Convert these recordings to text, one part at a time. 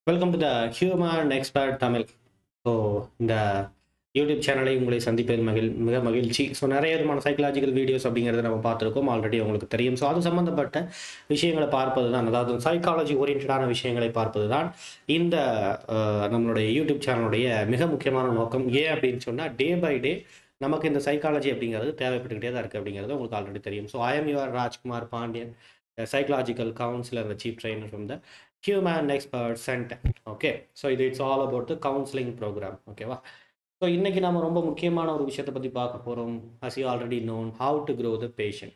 welcome to the human expert Tamil so இந்த YouTube சேனலை உங்களை சந்திப்பதில் மகிழ் மிக மகிழ்ச்சி ஸோ நிறைய விதமான சைக்கலாஜிக்கல் வீடியோஸ் அப்படிங்கிறத நம்ம பார்த்துருக்கோம் ஆல்ரெடி உங்களுக்கு தெரியும் ஸோ அது சம்மந்தப்பட்ட விஷயங்களை பார்ப்பது தான் அதாவது சைக்காலஜி ஓரியன்டான விஷயங்களை பார்ப்பது தான் இந்த அஹ், நம்மளுடைய யூடியூப் சேனலுடைய மிக முக்கியமான நோக்கம் ஏன் அப்படின்னு சொன்னால் டே பை டே நமக்கு இந்த சைக்காலஜி அப்படிங்கிறது தேவைப்பட்டுக்கிட்டே தான் இருக்குது அப்படிங்கிறது உங்களுக்கு ஆல்ரெடி தெரியும் so I am your Rajkumar Pandian psychological counsellor chief trainer from the human expert centre okay so இது it's all about the counselling programme ஓகேவா ஸோ இன்னைக்கு நம்ம ரொம்ப முக்கியமான ஒரு விஷயத்தை பற்றி பார்க்க போகிறோம் as you already known how to grow the patient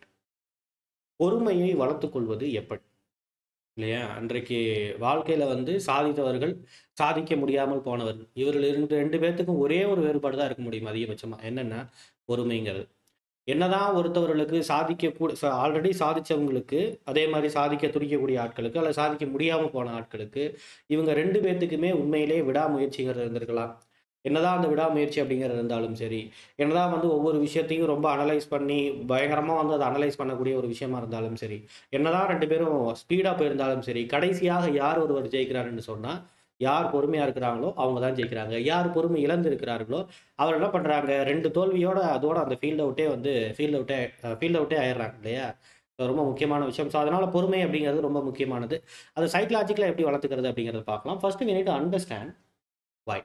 பொறுமையை வளர்த்துக்கொள்வது எப்படி இல்லையா அன்றைக்கு வாழ்க்கையில் வந்து சாதித்தவர்கள் சாதிக்க முடியாமல் போனவர்கள் இவர்கள் இருந்து ரெண்டு பேர்த்துக்கும் ஒரே ஒரு வேறுபாடு தான் இருக்க முடியும் அதிகபட்சமாக என்னென்னா பொறுமைங்கிறது என்னதான் ஒருத்தவர்களுக்கு சாதிக்க கூட ஆல்ரெடி சாதிச்சவங்களுக்கு அதே மாதிரி சாதிக்க துடிக்கக்கூடிய ஆட்களுக்கு அல்லது சாதிக்க முடியாமல் போன ஆட்களுக்கு இவங்க ரெண்டு பேர்த்துக்குமே உண்மையிலே விடாமுயற்சிங்கிறது இருந்திருக்கலாம் என்னதான் அந்த விடாமுயற்சி அப்படிங்கிறது இருந்தாலும் சரி என்னதான் வந்து ஒவ்வொரு விஷயத்தையும் ரொம்ப அனலைஸ் பண்ணி பயங்கரமாக வந்து அதை அனலைஸ் பண்ணக்கூடிய ஒரு விஷயமா இருந்தாலும் சரி என்னதான் ரெண்டு பேரும் ஸ்பீடாக போயிருந்தாலும் சரி கடைசியாக யார் ஒருவர் ஜெயிக்கிறாருன்னு சொன்னால் யார் பொறுமையாக இருக்கிறாங்களோ அவங்க தான் ஜெயிக்கிறாங்க யார் பொறுமை இழந்து இருக்கிறார்களோ அவர் என்ன பண்ணுறாங்க ரெண்டு தோல்வியோட அதோட அந்த ஃபீல்ட் அவுட்டே வந்து ஃபீல்ட் அவுட்டே ஃபீல்ட் அவுட்டே ஆயிடுறாங்க இல்லையா அது ரொம்ப முக்கியமான விஷயம் ஸோ அதனால் பொறுமை அப்படிங்கிறது ரொம்ப முக்கியமானது அது சைக்கலாஜிக்கலாக எப்படி வளர்த்துக்கிறது அப்படிங்கிறத பார்க்கலாம் first we need to understand why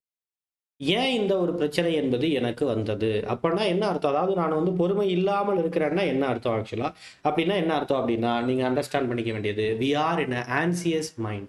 ஏன் இந்த ஒரு பிரச்சனை என்பது எனக்கு வந்தது அப்படின்னா என்ன அர்த்தம் அதாவது நான் வந்து பொறுமை இல்லாமல் இருக்கிறேன்னா என்ன அர்த்தம் ஆக்சுவலாக அப்படின்னா என்ன அர்த்தம் அப்படின்னா நீங்கள் அண்டர்ஸ்டாண்ட் பண்ணிக்க வேண்டியது we are in anxious mind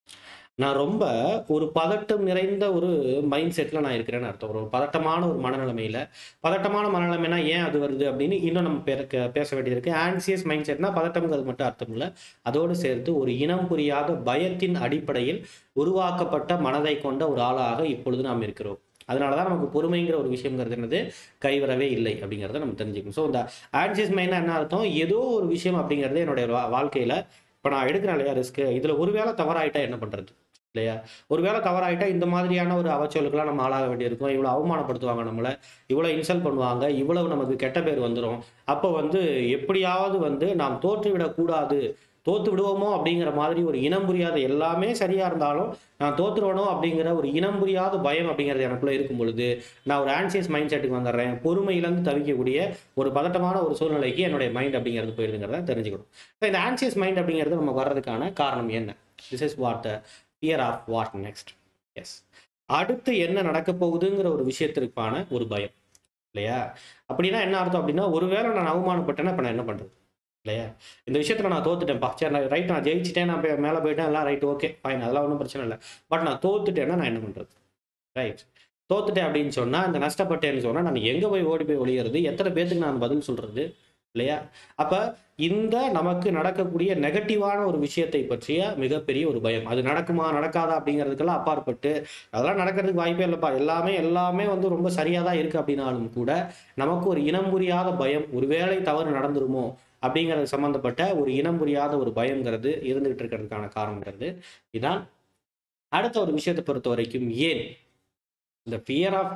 நான் ரொம்ப ஒரு பதட்டம் நிறைந்த ஒரு மைண்ட் செட்டில் நான் இருக்கிறேன்னு அர்த்தம் ஒரு பதட்டமான ஒரு மனநிலைமையில் பதட்டமான மனநிலைமைனா ஏன் அது வருது அப்படின்னு இன்னும் நம்ம பேர பேச வேண்டியது இருக்குது ஆன்சியஸ் மைண்ட் செட்னா பதட்டம்ங்கிறது மட்டும் அர்த்தம் இல்லை அதோடு சேர்த்து ஒரு இனம் புரியாத பயத்தின் அடிப்படையில் உருவாக்கப்பட்ட மனதை கொண்ட ஒரு ஆளாக இப்பொழுது நாம் இருக்கிறோம் அதனால தான் நமக்கு பொறுமைங்கிற ஒரு விஷயங்கிறது என்னது கைவரவே இல்லை அப்படிங்கிறத நம்ம தெரிஞ்சுக்கணும் ஸோ இந்த ஆன்சியஸ் மைண்ட்னா என்ன அர்த்தம் ஏதோ ஒரு விஷயம் அப்படிங்கிறது என்னுடைய வா- வாழ்க்கையில இப்போ நான் எடுக்கிறேன் இல்லையா ரிஸ்க் இதில் ஒருவேளை தவறாயிட்டா என்ன பண்ணுறது இல்லையா ஒருவேளை தவறாயிட்டா இந்த மாதிரியான ஒரு அவச்சொலுக்கெல்லாம் நம்ம ஆளாக வேண்டியிருக்கும் இவ்வளோ அவமானப்படுத்துவாங்க நம்மளை இவ்வளோ இன்சல்ட் பண்ணுவாங்க இவ்வளவு நமக்கு கெட்ட பேர் வந்துடும் அப்போ வந்து எப்படியாவது வந்து நாம் தோற்று விடக்கூடாது தோத்து விடுவோமோ அப்படிங்கிற மாதிரி ஒரு இனம் புரியாத எல்லாமே சரியா இருந்தாலும் நான் தோத்துருவனோ அப்படிங்கிற ஒரு இனம் புரியாத பயம் அப்படிங்கிறது எனக்குள்ள இருக்கும் பொழுது நான் ஒரு ஆன்சியஸ் மைண்ட் செட்டுக்கு வந்துடுறேன் பொறுமை இழந்து தவிக்கக்கூடிய ஒரு பதட்டமான ஒரு சூழ்நிலைக்கு என்னுடைய மைண்ட் அப்படிங்கிறது போயிருதுங்கிறத தெரிஞ்சுக்கணும் So, இந்த ஆன்சியஸ் மைண்ட் அப்படிங்கிறது நம்ம வர்றதுக்கான காரணம் என்ன this is what fear of what next as அடுத்து என்ன நடக்க போகுதுங்கிற ஒரு விஷயத்திற்கான ஒரு பயம் இல்லையா அப்படின்னா என்ன அர்த்தம் அப்படின்னா ஒருவேளை நான் அவமானப்பட்டேன்னா இப்போ நான் என்ன பண்ணுறது இல்லையா இந்த விஷயத்துல நான் தோத்துட்டேன்ப்பா சரி நான் ரைட் நான் ஜெயிச்சிட்டேன் நான் போய் மேலே போயிட்டேன் எல்லாம் ரைட் ஓகே ஃபைன் அதெல்லாம் ஒன்றும் பிரச்சனை இல்லை பட் நான் தோத்துட்டேன்னா நான் என்ன பண்ணுறது ரைட் தோத்துட்டேன் அப்படின்னு சொன்னால் இந்த நஷ்டப்பட்டேன்னு சொன்னால் நான் எங்கே போய் ஓடி போய் ஒளியிறது எத்தனை பேத்துக்கு நான் பதில் சொல்கிறது இல்லையா அப்போ இந்த நமக்கு நடக்கக்கூடிய நெகட்டிவான ஒரு விஷயத்தை பற்றிய மிகப்பெரிய ஒரு பயம் அது நடக்குமா நடக்காதா அப்படிங்கிறதுக்கெல்லாம் அப்பாற்பட்டு அதெல்லாம் நடக்கிறதுக்கு வாய்ப்பே இல்லைப்பா எல்லாமே எல்லாமே வந்து ரொம்ப சரியாக தான் இருக்குது அப்படின்னாலும் கூட நமக்கு ஒரு இனம் புரியாத பயம் ஒருவேளை தவறு நடந்துருமோ அப்படிங்கிறது சம்மந்தப்பட்ட ஒரு இனம் புரியாத ஒரு பயங்கிறது இருந்துகிட்டு இருக்கிறதுக்கான காரணங்கிறது இதான் அடுத்த ஒரு விஷயத்தை பொறுத்த வரைக்கும் ஏன் இந்த fear of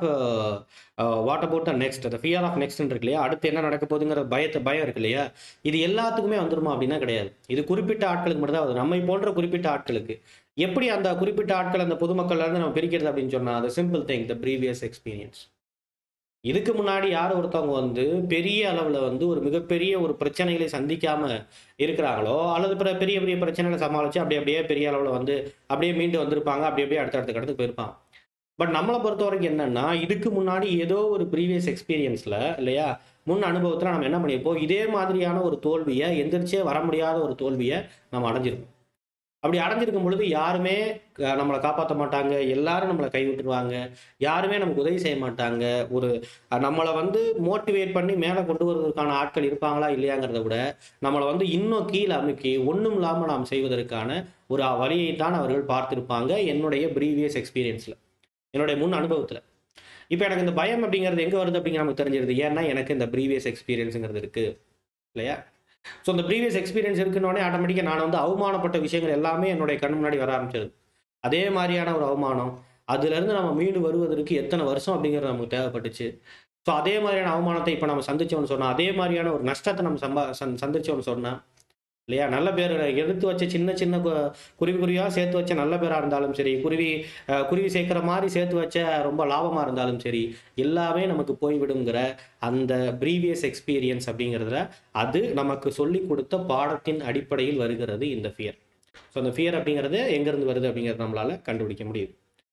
what about the next அந்த ஃபியர் ஆஃப் நெக்ஸ்ட் இருக்கு இல்லையா அடுத்து என்ன நடக்க போகுதுங்கிற பயத்தை பயம் இருக்கு இல்லையா இது எல்லாத்துக்குமே வந்துருமா அப்படின்னா கிடையாது இது குறிப்பிட்ட ஆட்களுக்கு மட்டும் தான் வருது நம்மை போன்ற குறிப்பிட்ட ஆட்களுக்கு எப்படி அந்த குறிப்பிட்ட ஆட்கள் அந்த பொதுமக்கள்ல இருந்து நம்ம பிரிக்கிறது அப்படின்னு சொன்னா அது simple thing the previous experience இதுக்கு முன்னாடி யார் ஒருத்தவங்க வந்து பெரிய அளவில் வந்து ஒரு மிகப்பெரிய ஒரு பிரச்சனைகளை சந்திக்காம இருக்கிறாங்களோ அல்லது பிற பெரிய பெரிய பிரச்சனைகளை சமாளித்து அப்படி அப்படியே பெரிய அளவில் வந்து அப்படியே மீண்டு வந்திருப்பாங்க அப்படி அப்படியே அடுத்த அடுத்த கடத்துக்கு போயிருப்பாங்க பட் நம்மளை பொறுத்த வரைக்கும் என்னன்னா இதுக்கு முன்னாடி ஏதோ ஒரு ப்ரீவியஸ் எக்ஸ்பீரியன்ஸில் இல்லையா முன் அனுபவத்தில் நம்ம என்ன பண்ணியிருப்போம் இதே மாதிரியான ஒரு தோல்வியை எந்திரிச்சே வர முடியாத ஒரு தோல்வியை நம்ம அடைஞ்சிருப்போம் அப்படி அடைஞ்சிருக்கும் பொழுது யாருமே அஹ், நம்மளை காப்பாற்ற மாட்டாங்க எல்லாரும் நம்மளை கைவிட்டுருவாங்க யாருமே நமக்கு உதவி செய்ய மாட்டாங்க ஒரு அஹ், நம்மளை வந்து மோட்டிவேட் பண்ணி மேலே கொண்டு வருவதற்கான ஆட்கள் இருப்பாங்களா இல்லையாங்கிறத விட நம்மளை வந்து இன்னும் கீழே அமுக்கி ஒன்றும் இல்லாமல் நாம் செய்வதற்கான ஒரு வழியைத்தான் அவர்கள் பார்த்திருப்பாங்க என்னுடைய ப்ரீவியஸ் எக்ஸ்பீரியன்ஸில் என்னுடைய முன் அனுபவத்தில் இப்போ எனக்கு இந்த பயம் அப்படிங்கிறது எங்கே வருது அப்படிங்கிற நமக்கு தெரிஞ்சிருது ஏன்னா எனக்கு இந்த ப்ரீவியஸ் எக்ஸ்பீரியன்ஸுங்கிறது இருக்குது இல்லையா ஸோ இந்த ப்ரீவியஸ் எக்ஸ்பீரியன்ஸ் இருக்குன்னொடனே ஆட்டோமேட்டிக்காக நான் வந்து அவமானப்பட்ட விஷயங்கள் எல்லாமே என்னுடைய கண் முன்னாடி வர ஆரம்பிச்சது அதே மாதிரியான ஒரு அவமானம் அதுலேருந்து நம்ம மீண்டு வருவதற்கு எத்தனை வருஷம் அப்படிங்கிறது நமக்கு தேவைப்பட்டுச்சு ஸோ அதே மாதிரியான அவமானத்தை இப்போ நம்ம சந்திச்சோம்னு சொன்னால் அதே மாதிரியான ஒரு நஷ்டத்தை நம்ம சம்பா சந் சந்திச்சோம்னு சொன்னால் இல்லையா நல்ல பேர் எடுத்து வச்ச சின்ன சின்ன கு- குருவி குருவியாக சேர்த்து வச்ச நல்ல பேராக இருந்தாலும் சரி குருவி அஹ், குருவி சேர்க்குற மாதிரி சேர்த்து வச்ச ரொம்ப லாபமாக இருந்தாலும் சரி எல்லாமே நமக்கு போய்விடுங்கிற அந்த ப்ரீவியஸ் எக்ஸ்பீரியன்ஸ் அப்படிங்கிறதுல அது நமக்கு சொல்லி கொடுத்த பாடத்தின் அடிப்படையில் வருகிறது இந்த ஃபியர் ஸோ அந்த ஃபியர் அப்படிங்கிறது எங்கேருந்து வருது அப்படிங்கிறது நம்மளால கண்டுபிடிக்க முடியுது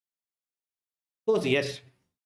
சோஸ் எஸ்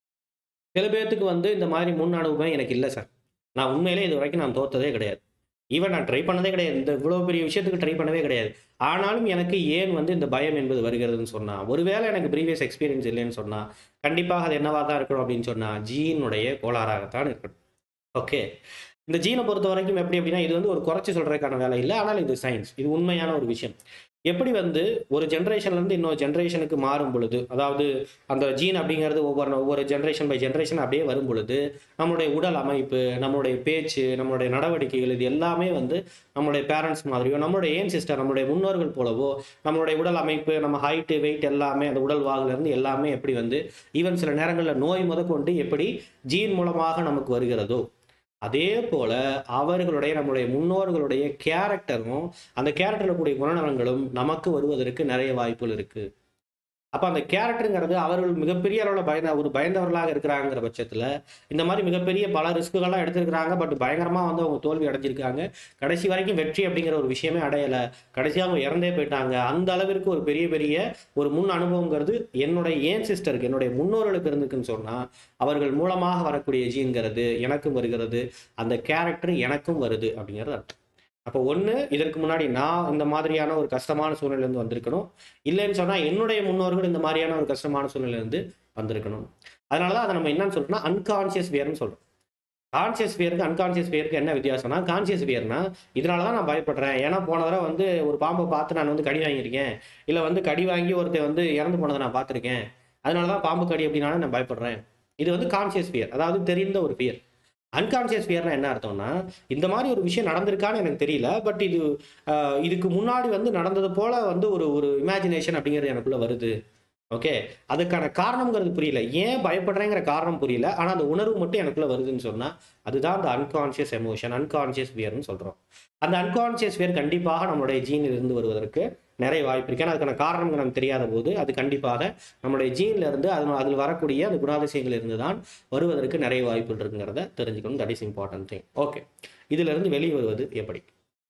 சில பேர்த்துக்கு வந்து இந்த மாதிரி முன் அனுபவம் எனக்கு இல்லை சார் நான் உண்மையிலே இது வரைக்கும் நான் தோத்ததே கிடையாது ஈவன் நான் ட்ரை பண்ணதே கிடையாது இந்த இவ்வளோ பெரிய விஷயத்துக்கு ட்ரை பண்ணவே கிடையாது ஆனாலும் எனக்கு ஏன் வந்து இந்த பயம் என்பது வருகிறதுன்னு சொன்னால் ஒருவேளை எனக்கு ப்ரீவியஸ் எக்ஸ்பீரியன்ஸ் இல்லைன்னு சொன்னால் கண்டிப்பாக அது என்னவா தான் இருக்கணும் அப்படின்னு சொன்னால் ஜீனுடைய கோளாறாகத்தான் இருக்கணும் ஓகே இந்த ஜீனை பொறுத்த வரைக்கும் எப்படி அப்படின்னா இது வந்து ஒரு குறைச்சி சொல்றதுக்கான வேலை இல்லை ஆனால் இது சயின்ஸ் இது உண்மையான ஒரு விஷயம் எப்படி வந்து ஒரு ஜென்ரேஷன்ல இருந்து இன்னொரு ஜென்ரேஷனுக்கு மாறும் பொழுது அதாவது அந்த ஜீன் அப்படிங்கிறது ஒவ்வொரு ஒவ்வொரு ஜென்ரேஷன் பை ஜென்ரேஷன் அப்படியே வரும் பொழுது நம்மளுடைய உடல் அமைப்பு நம்மளுடைய பேச்சு நம்மளுடைய நடவடிக்கைகள் இது எல்லாமே வந்து நம்மளுடைய பேரண்ட்ஸ் மாதிரியோ நம்மளுடைய ஏன் சிஸ்டர் நம்மளுடைய முன்னோர்கள் போலவோ நம்மளுடைய உடல் அமைப்பு நம்ம ஹைட்டு வெயிட் எல்லாமே அந்த உடல் வாகுல இருந்து எல்லாமே எப்படி வந்து ஈவன் சில நேரங்களில் நோய் முதற்கொண்டு எப்படி ஜீன் மூலமாக நமக்கு வருகிறதோ அதே போல அவர்களுடைய நம்முடைய முன்னோர்களுடைய கேரக்டரும் அந்த கேரக்டரில் கூடிய குணநலன்களும் நமக்கு வருவதற்கு நிறைய வாய்ப்புகள் இருக்கு அப்போ அந்த கேரக்டருங்கிறது அவர்கள் மிகப்பெரிய அளவில் பயந்த ஒரு பயந்தவர்களாக இருக்கிறாங்கிற பட்சத்தில் இந்த மாதிரி மிகப்பெரிய பல ரிஸ்க்குகள்லாம் எடுத்திருக்கிறாங்க பட் பயங்கரமாக வந்து அவங்க தோல்வி அடைஞ்சிருக்காங்க கடைசி வரைக்கும் வெற்றி அப்படிங்கிற ஒரு விஷயமே அடையலை கடைசியாக அவங்க இறந்தே போயிட்டாங்க அந்த அளவிற்கு ஒரு பெரிய பெரிய ஒரு முன் அனுபவங்கிறது என்னுடைய ஏன் சிஸ்டருக்கு என்னுடைய முன்னோர்களுக்கு இருந்துக்குன்னு சொன்னால் அவர்கள் மூலமாக வரக்கூடிய ஜீன்கிறது எனக்கும் வருகிறது அந்த கேரக்டர் எனக்கும் வருது அப்படிங்கிறது அர்த்தம் அப்போ ஒன்று இதற்கு முன்னாடி நான் இந்த மாதிரியான ஒரு கஷ்டமான சூழ்நிலையிலேருந்து வந்திருக்கணும் இல்லைன்னு சொன்னால் என்னுடைய முன்னோர்கள் இந்த மாதிரியான ஒரு கஷ்டமான சூழ்நிலையிலேருந்து வந்திருக்கணும் அதனால தான் அதை நம்ம என்னன்னு சொல்றோம்னா அன்கான்சியஸ் வியர்னு சொல்கிறோம் கான்சியஸ் வியருக்கு அன்கான்சியஸ் வியருக்கு என்ன வித்தியாசம்னா கான்சியஸ் வியர்னா இதனால தான் நான் பயப்படுறேன் ஏன்னா போன தடவை வந்து ஒரு பாம்பை பார்த்து நான் வந்து கடி வாங்கியிருக்கேன் இல்லை வந்து கடி வாங்கி ஒருத்தன் வந்து இறந்து போனதை நான் பார்த்துருக்கேன் அதனால தான் பாம்பு கடி அப்படின்னாலும் நான் பயப்படுறேன் இது வந்து கான்சியஸ் ஃபியர் அதாவது தெரிந்த ஒரு ஃபியர் அன்கான்சியஸ் ஃபியர்னா என்ன அர்த்தம்னா இந்த மாதிரி ஒரு விஷயம் நடந்திருக்கான்னு எனக்கு தெரியல பட் இது ஆஹ், இதுக்கு முன்னாடி வந்து நடந்தது போல வந்து ஒரு ஒரு இமேஜினேஷன் அப்படிங்கிறது எனக்குள்ள வருது ஓகே அதுக்கான காரணம்ங்கிறது புரியல ஏன் பயப்படுறேங்கிற காரணம் புரியல ஆனால் அந்த உணர்வு மட்டும் எனக்குள்ள வருதுன்னு சொன்னா அதுதான் அந்த அன்கான்சியஸ் எமோஷன் அன்கான்சியஸ் ஃபியர்னு சொல்றோம் அந்த அன்கான்சியஸ் ஃபியர் கண்டிப்பாக நம்மளுடைய ஜீனில் இருந்து வருவதற்கு நிறைய வாய்ப்பு இருக்கு ஏன்னா அதுக்கான காரணம் நமக்கு தெரியாத போது அது கண்டிப்பாக நம்மளுடைய ஜீன்ல இருந்து அது அதில் வரக்கூடிய அந்த குணாதிசயங்கள் இருந்து தான் வருவதற்கு நிறைய வாய்ப்புகள் இருக்குங்கிறத தெரிஞ்சுக்கணும் that is important thing okay இதுல இருந்து வெளியே வருவது எப்படி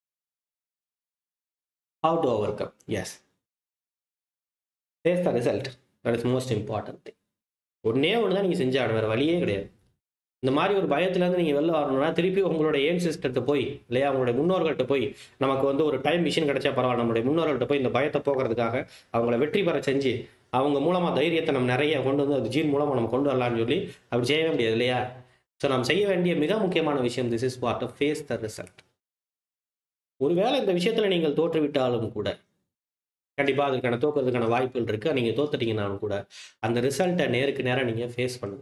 how to overcome as face the result that is most important thing ஒன்னே ஒன்று தான் நீங்கள் செஞ்சாகணும் வேறு வழியே கிடையாது இந்த மாதிரி ஒரு பயத்துலேருந்து நீங்கள் வெளில வரணும்னா திருப்பி உங்களோட ஏன் சிஸ்டர்கிட்ட போய் இல்லையா உங்களுடைய முன்னோர்கள்ட்ட போய் நமக்கு வந்து ஒரு டைம் மிஷின் கிடைச்சா பரவாயில்ல நம்மளுடைய முன்னோர்கள்ட்ட போய் இந்த பயத்தை போக்குறதுக்காக அவங்கள வெற்றி பெற செஞ்சு அவங்க மூலமாக தைரியத்தை நம்ம நிறைய கொண்டு வந்து அது ஜீன் மூலமாக நம்ம கொண்டு வரலாம்னு சொல்லி அப்படி செய்யவே முடியாது இல்லையா ஸோ நாம் செய்ய வேண்டிய மிக முக்கியமான விஷயம் this is part of face the result ஒருவேளை இந்த விஷயத்தில் நீங்கள் தோற்றுவிட்டாலும் கூட கண்டிப்பாக அதுக்கான தோக்கிறதுக்கான வாய்ப்புகள் இருக்கு நீங்கள் தோத்துட்டீங்கனாலும் கூட அந்த ரிசல்ட்டை நேருக்கு நேராக நீங்கள் ஃபேஸ் பண்ணுங்க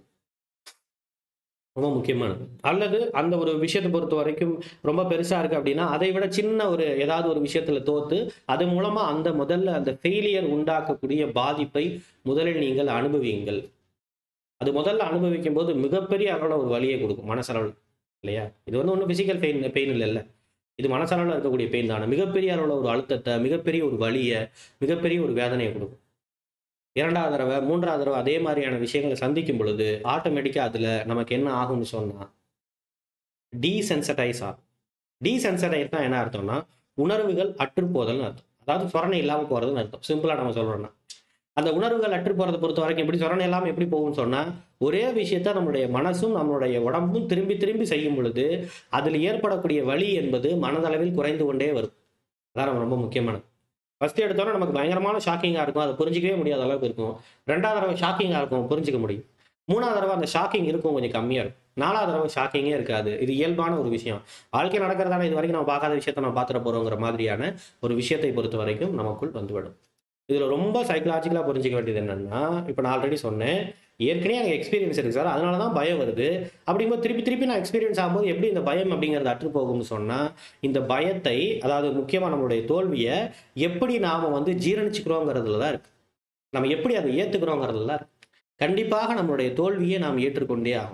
ரொம்ப முக்கியமானது அல்லது அந்த ஒரு விஷயத்தை பொறுத்த வரைக்கும் ரொம்ப பெருசா இருக்கு அப்படின்னா அதை விட சின்ன ஒரு ஏதாவது ஒரு விஷயத்துல தோத்து அது மூலமா அந்த முதல்ல அந்த ஃபெயிலியர் உண்டாக்கக்கூடிய பாதிப்பை முதலில் நீங்கள் அனுபவியுங்கள் அது முதல்ல அனுபவிக்கும் போது மிகப்பெரிய அளவில் ஒரு வலியை கொடுக்கும் மனசளவில் இல்லையா இது வந்து ஒன்றும் ஃபிசிக்கல் பெயின் பெயின் இல்லைல்ல இது மனசளவில் இருக்கக்கூடிய பெயின் தானே மிகப்பெரிய அளவில் ஒரு அழுத்தத்தை மிகப்பெரிய ஒரு வலியை மிகப்பெரிய ஒரு வேதனையை கொடுக்கும் இரண்டாவது தடவை மூன்றாவது தடவை அதே மாதிரியான விஷயங்களை சந்திக்கும் பொழுது ஆட்டோமேட்டிக்காக அதில் நமக்கு என்ன ஆகும்னு சொன்னால் டீசென்சடைஸ் ஆகும் டீசென்சடைஸ்னா என்ன அர்த்தம்னா உணர்வுகள் அற்றுப்போதல்னு அர்த்தம் அதாவது சொரணை இல்லாமல் போகிறதுன்னு அர்த்தம் சிம்பிளாக நம்ம சொல்கிறோம்னா அந்த உணர்வுகள் அற்று போகிறத பொறுத்த வரைக்கும் எப்படி சொரணை இல்லாமல் எப்படி போகும்னு சொன்னால் ஒரே விஷயத்த நம்மளுடைய மனசும் நம்மளுடைய உடம்பும் திரும்பி திரும்பி செய்யும் பொழுது அதில் ஏற்படக்கூடிய வலி என்பது மனதளவில் குறைந்து கொண்டே வரும் அதான் நம்ம ரொம்ப முக்கியமானது ஃபர்ஸ்ட் எடுத்தோன்னா நமக்கு பயங்கரமான ஷாக்கிங்காக இருக்கும் அதை புரிஞ்சிக்கவே முடியாத அளவுக்கு இருக்கும் ரெண்டாவது தடவை ஷாக்கிங்காக இருக்கும் புரிஞ்சிக்க முடியும் மூணாவது தடவை அந்த ஷாக்கிங் இருக்கும் கொஞ்சம் கம்மியாக இருக்கும் நாலாவது தடவை ஷாக்கிங்கே இருக்காது இது இயல்பான ஒரு விஷயம் வாழ்க்கை நடக்கிறதால இது வரைக்கும் நம்ம பார்க்காத விஷயத்த நம்ம பார்த்துட போகிறோங்கிற மாதிரியான ஒரு விஷயத்தை பொறுத்த வரைக்கும் நமக்குள் வந்துவிடும் இதில் ரொம்ப சைக்கலாஜிக்கலாக புரிஞ்சிக்க வேண்டியது என்னன்னா இப்போ நான் ஆல்ரெடி சொன்னேன் ஏற்கனவே எனக்கு எக்ஸ்பீரியன்ஸ் இருக்கு சார் அதனால தான் பயம் வருது அப்படிங்கும்போது திருப்பி திருப்பி நான் எக்ஸ்பீரியன்ஸ் ஆகும்போது எப்படி இந்த பயம் அப்படிங்கிறது அற்று போகும்னு சொன்னால் இந்த பயத்தை அதாவது முக்கியமாக நம்மளுடைய தோல்வியை எப்படி நாம் வந்து ஜீரணிச்சுக்கிறோங்கிறதுல தான் இருக்கு நம்ம எப்படி அதை ஏற்றுக்கிறோங்கிறதுல தான் இருக்கு கண்டிப்பாக நம்மளுடைய தோல்வியை நாம் ஏற்றுக்கொண்டே ஆகும்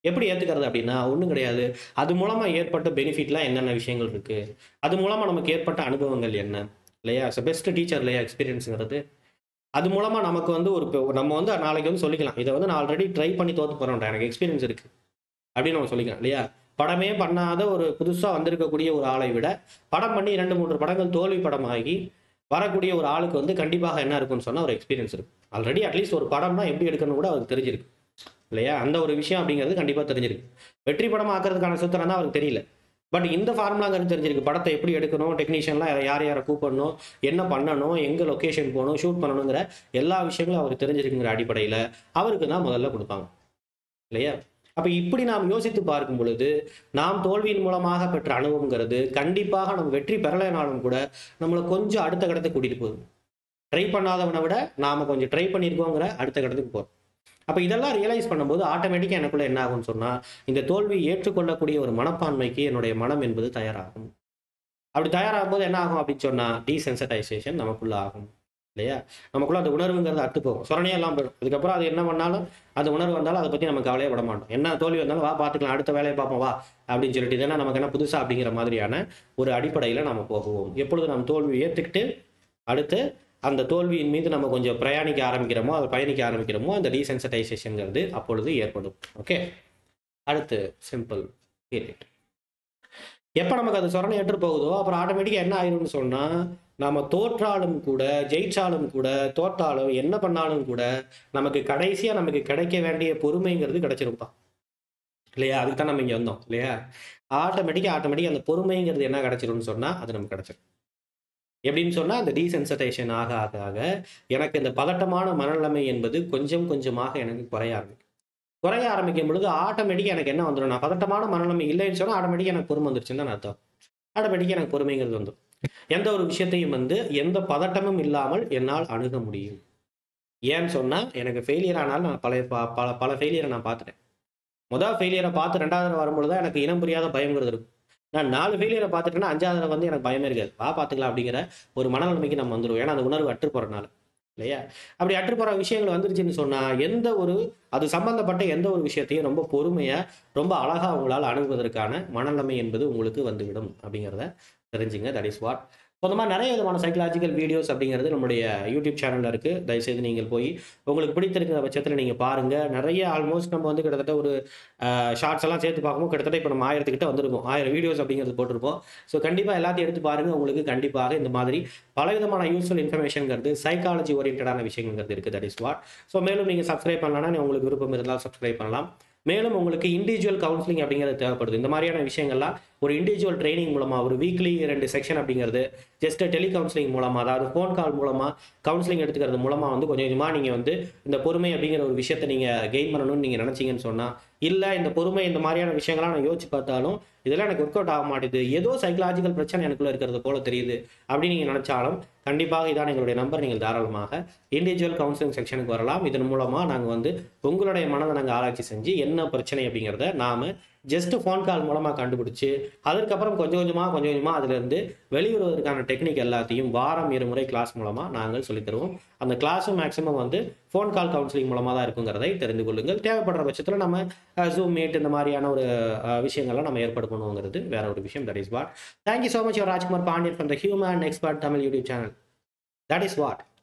எப்படி ஏற்றுக்கிறது அப்படின்னா ஒன்றும் கிடையாது அது மூலமாக ஏற்பட்ட பெனிஃபிட்லாம் என்னென்ன விஷயங்கள் இருக்குது அது மூலமாக நமக்கு ஏற்பட்ட அனுபவங்கள் என்ன இல்லையா ஸோ பெஸ்ட் டீச்சர் இல்லையா எக்ஸ்பீரியன்ஸுங்கிறது அது மூலமாக நமக்கு வந்து ஒரு இப்போ நம்ம வந்து நாளைக்கு வந்து சொல்லிக்கலாம் இதை வந்து நான் ஆல்ரெடி ட்ரை பண்ணி தோற்று போகிறேன் எனக்கு எக்ஸ்பீரியன்ஸ் இருக்குது அப்படின்னு நம்ம சொல்லிக்கலாம் இல்லையா படமே பண்ணாத ஒரு புதுசாக வந்திருக்கக்கூடிய ஒரு ஆளை விட படம் பண்ணி இரண்டு மூன்று படங்கள் தோல்வி படமாகி வரக்கூடிய ஒரு ஆளுக்கு வந்து கண்டிப்பாக என்ன இருக்கும்னு சொன்னால் ஒரு எக்ஸ்பீரியன்ஸ் இருக்கும் ஆல்ரெடி அட்லீஸ்ட் ஒரு படம்னா எப்படி எடுக்கணும் கூட அவருக்கு தெரிஞ்சிருக்கு இல்லையா அந்த ஒரு விஷயம் அப்படிங்கிறது கண்டிப்பாக தெரிஞ்சிருக்கு வெற்றி படம் ஆக்கிறதுக்கான சுத்தரம் தான் அவருக்கு தெரியல பட் இந்த ஃபார்முலாங்கிறது தெரிஞ்சிருக்கு படத்தை எப்படி எடுக்கணும் டெக்னீஷியன்லாம் யார் யாரை கூப்பிடணும் என்ன பண்ணணும் எங்கே லொக்கேஷன் போகணும் ஷூட் பண்ணணுங்கிற எல்லா விஷயங்களும் அவருக்கு தெரிஞ்சிருக்குங்கிற அடிப்படையில் அவருக்கு தான் முதல்ல கொடுப்பாங்க இல்லையா அப்போ இப்படி நாம் யோசித்து பார்க்கும் பொழுது நாம் தோல்வியின் மூலமாக பெற்ற அனுபவங்கிறது கண்டிப்பாக நம்ம வெற்றி பெறலைனாலும் கூட நம்மளை கொஞ்சம் அடுத்த கட்டத்துக்கு கூட்டிகிட்டு போகுது ட்ரை பண்ணாதவனை விட நாம் கொஞ்சம் ட்ரை பண்ணியிருக்கோங்கிற அடுத்த கட்டத்துக்கு போகிறோம் அப்போ இதெல்லாம் ரியலைஸ் பண்ணும்போது ஆட்டோமேட்டிக்காக எனக்குள்ள என்ன ஆகும்னு சொன்னால் இந்த தோல்வியை ஏற்றுக்கொள்ளக்கூடிய ஒரு மனப்பான்மைக்கு என்னுடைய மனம் என்பது தயாராகும் அப்படி தயாராகும் போது என்ன ஆகும் அப்படின்னு சொன்னால் டீசென்சடைசேஷன் நமக்குள்ள ஆகும் இல்லையா நமக்குள்ள அந்த உணர்வுங்கிறது அத்து போகும் சொரணையே எல்லாம் போயிடும் அதுக்கப்புறம் அது என்ன பண்ணாலும் அந்த உணர்வு வந்தாலும் அதை பற்றி நம்ம கவலையே விட மாட்டோம் என்ன தோல்வி வந்தாலும் வா பார்த்துக்கலாம் அடுத்த வேலையை பார்ப்போம் வா அப்படின்னு சொல்லிட்டு இதெல்லாம் நமக்கு என்ன புதுசா அப்படிங்கிற மாதிரியான ஒரு அடிப்படையில் நம்ம போகுவோம் எப்பொழுது நம்ம தோல்வி ஏற்றுக்கிட்டு அடுத்து அந்த தோல்வியின் மீது நம்ம கொஞ்சம் பிரயாணிக்க ஆரம்பிக்கிறோமோ அதை பயணிக்க ஆரம்பிக்கிறோமோ அந்த டீசென்சடைசேஷனுங்கிறது அப்பொழுது ஏற்படும் ஓகே அடுத்து சிம்பிள் பீரியட் எப்போ நமக்கு அது சொரணை ஏற்று போகுதோ அப்புறம் ஆட்டோமேட்டிக்காக என்ன ஆயிரும்னு சொன்னால் நாம தோற்றாலும் கூட ஜெயிச்சாலும் கூட தோற்றாலும் என்ன பண்ணாலும் கூட நமக்கு கடைசியாக நமக்கு கிடைக்க வேண்டிய பொறுமைங்கிறது கிடைச்சிருப்பா இல்லையா அதுக்கு தான் நம்ம இங்கே வந்தோம் இல்லையா ஆட்டோமேட்டிக்காக ஆட்டோமேட்டிக்காக அந்த பொறுமைங்கிறது என்ன கிடைச்சிரும்னு சொன்னால் அது நமக்கு கிடைச்சிரும் எப்படின்னு சொன்னால் அந்த டீசென்சடைசேஷன் ஆக ஆக ஆக எனக்கு இந்த பதட்டமான மனநிலைமை என்பது கொஞ்சம் கொஞ்சமாக எனக்கு குறைய ஆரம்பிக்கும் குறைய ஆரம்பிக்கும் பொழுது ஆட்டோமேட்டிக்காக எனக்கு என்ன வந்துடும் நான் பதட்டமான மனநிலைமை இல்லைன்னு சொன்னால் ஆட்டோமேட்டிக்காக எனக்கு பொறுமை வந்துருச்சுன்னு தான் அர்த்தம் ஆட்டோமேட்டிக்காக எனக்கு பொறுமைங்கிறது வந்துடும் எந்த ஒரு விஷயத்தையும் வந்து எந்த பதட்டமும் இல்லாமல் என்னால் அணுக முடியும் ஏன்னு சொன்னால் எனக்கு ஃபெயிலியர் ஆனாலும் நான் பல பல பல ஃபெயிலியரை நான் பார்த்துட்டேன் முதல் ஃபெயிலியரை பார்த்து ரெண்டாவது வரும்பொழுது தான் எனக்கு இனம் புரியாத பயங்கிறது இருக்கும் நான் நாலு ஃபெயிலியரை பார்த்துட்டேன்னா அஞ்சாவது வந்து எனக்கு பயமே இருக்காது வா பார்த்துக்கலாம் அப்படிங்கிற ஒரு மனநிலைமைக்கு நம்ம வந்துடுவோம் ஏன்னா அந்த உணர்வு அற்று போகிறனால இல்லையா அப்படி அற்று போகிற விஷயங்கள் வந்துருச்சுன்னு சொன்னால் எந்த ஒரு அது சம்பந்தப்பட்ட எந்த ஒரு விஷயத்தையும் ரொம்ப பொறுமையாக ரொம்ப அழகாக உங்களால் அணுகுவதற்கான மனநிலைமை என்பது உங்களுக்கு வந்துவிடும் அப்படிங்கிறத தெரிஞ்சுங்க தட் இஸ் வாட் ஸோ அந்த மாதிரி நிறைய விதமான சைக்கலாஜிக்கல் வீடியோஸ் அப்படிங்கிறது நம்மளுடைய யூடியூப் சேனலில் இருக்குது தயவுசெய்து நீங்கள் போய் உங்களுக்கு பிடித்திருக்கிற பட்சத்தில் நீங்கள் பாருங்கள் நிறைய ஆல்மோஸ்ட் நம்ம வந்து கிட்டத்தட்ட ஒரு ஷார்ட்ஸ் எல்லாம் சேர்த்து பார்க்கும்போது கிட்டத்தட்ட இப்போ நம்ம ஆயிரத்துக்கிட்ட வந்திருக்கோம் ஆயிரம் வீடியோஸ் அப்படிங்கிறது போட்டிருப்போம் ஸோ கண்டிப்பாக எல்லாத்தையும் எடுத்து பாருங்கள் உங்களுக்கு கண்டிப்பாக இந்த மாதிரி பலவிதமான யூஸ்ஃபுல் இன்ஃபர்மேஷன்ங்கிறது சைக்காலஜி ஓரியன்டான விஷயங்கிறது இருக்குது தட் இஸ் வாட் ஸோ மேலும் நீங்கள் சப்ஸ்கிரைப் பண்ணலாம்னா உங்களுக்கு விருப்பம் இருந்தால் சப்ஸ்கிரைப் பண்ணலாம் மேலும் உங்களுக்கு இண்டிவிஜுவல் கவுன்சிலிங் அப்படிங்கிறது தேவைப்படுது இந்த மாதிரியான விஷயங்கள்லாம் ஒரு இண்டிவிஜுவல் ட்ரைனிங் மூலமாக ஒரு வீக்லி ரெண்டு செக்ஷன் அப்படிங்கிறது ஜஸ்ட் டெலி கவுன்சிலிங் மூலமாக அதாவது ஃபோன் கால் மூலமாக கவுன்சிலிங் எடுத்துக்கிறது மூலமாக வந்து கொஞ்சம் கொஞ்சமாக நீங்கள் வந்து இந்த பொறுமை அப்படிங்கிற ஒரு விஷயத்தை நீங்கள் கெயின் பண்ணணும்னு நீங்கள் நினச்சிங்கன்னு சொன்னால் இல்லை இந்த பொறுமை இந்த மாதிரியான விஷயங்கள்லாம் நான் யோசிச்சு பார்த்தாலும் இதெல்லாம் எனக்கு ஒர்க் அவுட் ஆக மாட்டேது ஏதோ சைக்கலாஜிக்கல் பிரச்சனை எனக்குள்ள இருக்கிறது போல தெரியுது அப்படின்னு நீங்கள் நினச்சாலும் கண்டிப்பாக இதான் எங்களுடைய நம்பர் நீங்கள் தாராளமாக இண்டிவிஜுவல் கவுன்சிலிங் செக்ஷனுக்கு வரலாம் இதன் மூலமாக நாங்கள் வந்து உங்களுடைய மனதை நாங்கள் ஆராய்ச்சி செஞ்சு என்ன பிரச்சனை அப்படிங்கிறத நாம் ஜஸ்ட் ஃபோன் கால் மூலமாக கண்டுபிடிச்சு அதுக்கப்புறம் கொஞ்சம் கொஞ்சமாக கொஞ்சம் கொஞ்சமாக அதிலிருந்து வெளிவருவதற்கான டெக்னிக் எல்லாத்தையும் வாரம் இருமுறை கிளாஸ் மூலமாக நாங்கள் சொல்லித் தருவோம் அந்த கிளாஸும் மேக்ஸிமம் வந்து ஃபோன் கால் கவுன்சிலிங் மூலமாக தான் இருக்குங்கிறதை தெரிந்து கொள்ளுங்கள் தேவைப்படுற பட்சத்தில் நம்ம ஜூம் மீட் இந்த மாதிரியான ஒரு அஹ், விஷயங்கள்லாம் நம்ம ஏற்பாடு பண்ணுவோங்கிறது வேற ஒரு விஷயம் that is what thank you so much your Rajkumar Pandian from the human expert Tamil YouTube channel that is what